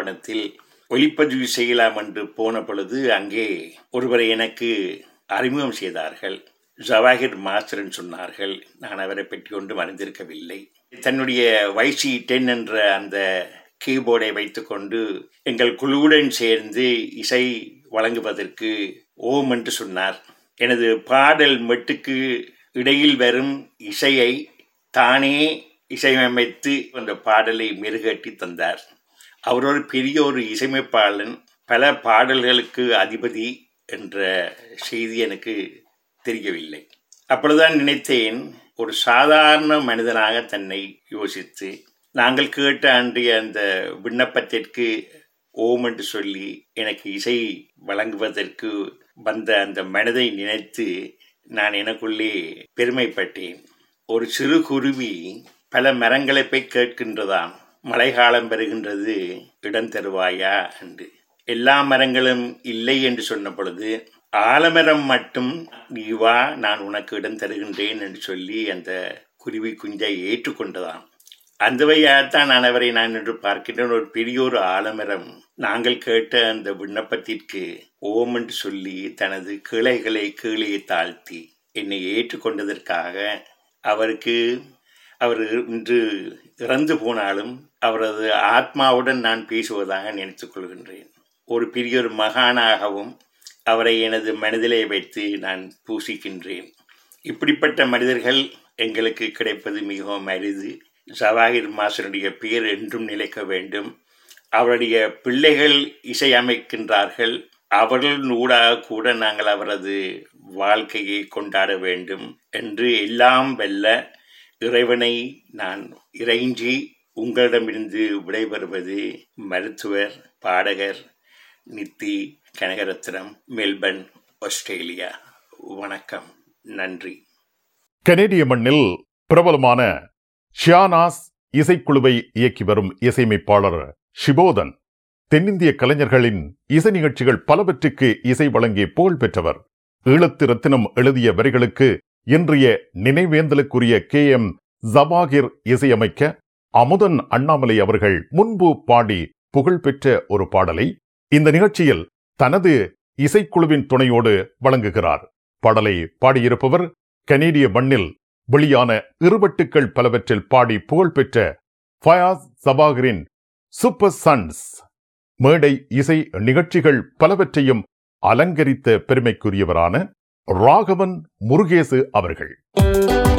ஸ்தாபனத்தில் ஒளிப்பதிவு செய்யலாம் என்று போன பொழுது அங்கே ஒருவரை எனக்கு அறிமுகம் செய்தார்கள் ஜவாஹிர் மாஸ்டர்னு சொன்னார்கள் நான் அவரை பற்றி ஒன்றும் அறிந்திருக்கவில்லை தன்னுடைய வைசி டென் என்ற அந்த கீபோர்டை வைத்துக்கொண்டு எங்கள் குழுவுடன் சேர்ந்து இசை வழங்குவதற்கு ஓம் என்று சொன்னார் எனது பாடல் மெட்டுக்கு இடையில் வரும் இசையை தானே இசையமைத்து அந்த பாடலை மெருகட்டி தந்தார் அவர் ஒரு பெரிய ஒரு இசையமைப்பாளன் பல பாடல்களுக்கு அதிபதி என்ற செய்தி எனக்கு தெரியவில்லை அப்பொழுதுதான் நினைத்தேன் ஒரு சாதாரண மனிதனாக தன்னை யோசித்து நாங்கள் கேட்ட அன்றைய அந்த விண்ணப்பத்திற்கு ஓம் என்று சொல்லி எனக்கு இசை வழங்குவதற்கு வந்த அந்த மனதை நினைத்து நான் எனக்குள்ளே பெருமைப்பட்டேன் ஒரு சிறு குருவி பல மரங்களை போய் கேட்கின்றதாம் மழைக்காலம் பெறுகின்றது இடம் தருவாயா என்று எல்லா மரங்களும் இல்லை என்று சொன்ன பொழுது ஆலமரம் மட்டும் நீ வா நான் உனக்கு இடம் தருகின்றேன் என்று சொல்லி அந்த குருவி குஞ்சை ஏற்றுக்கொண்டதாம் அந்த வழியாகத்தான் நான் அவரை நான் என்று பார்க்கின்றேன் ஒரு பெரிய ஒரு ஆலமரம் நாங்கள் கேட்ட அந்த விண்ணப்பத்திற்கு ஓம் என்று சொல்லி தனது கிளைகளை கீழே தாழ்த்தி என்னை ஏற்றுக்கொண்டதற்காக அவருக்கு அவர் இன்று இறந்து போனாலும் அவரது ஆத்மாவுடன் நான் பேசுவதாக நினைத்துக் கொள்கின்றேன் ஒரு பெரிய ஒரு மகானாகவும் அவரை எனது மனதிலே வைத்து நான் பூசிக்கின்றேன் இப்படிப்பட்ட மனிதர்கள் எங்களுக்கு கிடைப்பது மிகவும் அரிது ஜவாஹிர் மாசனுடைய பெயர் என்றும் நிலைக்க வேண்டும் அவருடைய பிள்ளைகள் இசையமைக்கின்றார்கள் அவர்கள் ஊடாக கூட நாங்கள் அவரது வாழ்க்கையை கொண்டாட வேண்டும் என்று எல்லாம் வெல்ல இறைவனை நான் இறைஞ்சி உங்களிடமிருந்து விடைபெறுவது மருத்துவர் பாடகர் நித்தி கனகரத்னம் மெல்பர்ன் ஆஸ்திரேலியா வணக்கம் நன்றி கனேடிய மண்ணில் பிரபலமான ஷியானாஸ் இசைக்குழுவை இயக்கி வரும் இசையமைப்பாளர் ஷிபோதன் தென்னிந்திய கலைஞர்களின் இசை நிகழ்ச்சிகள் பலவற்றுக்கு இசை வழங்கி புகழ் பெற்றவர் ஈழத்து ரத்தினம் எழுதிய வரிகளுக்கு இன்றைய நினைவேந்தலுக்குரிய கே எம் ஜபாகிர் இசையமைக்க அமுதன் அண்ணாமலை அவர்கள் முன்பு பாடி புகழ்பெற்ற ஒரு பாடலை இந்த நிகழ்ச்சியில் தனது இசைக்குழுவின் துணையோடு வழங்குகிறார் பாடலை பாடியிருப்பவர் கனேடிய மண்ணில் வெளியான இருவட்டுக்கள் பலவற்றில் பாடி புகழ்பெற்ற ஃபயாஸ் சபாகரின் சூப்பர் சன்ஸ் மேடை இசை நிகழ்ச்சிகள் பலவற்றையும் அலங்கரித்த பெருமைக்குரியவரான ராகவன் முருகேசு அவர்கள்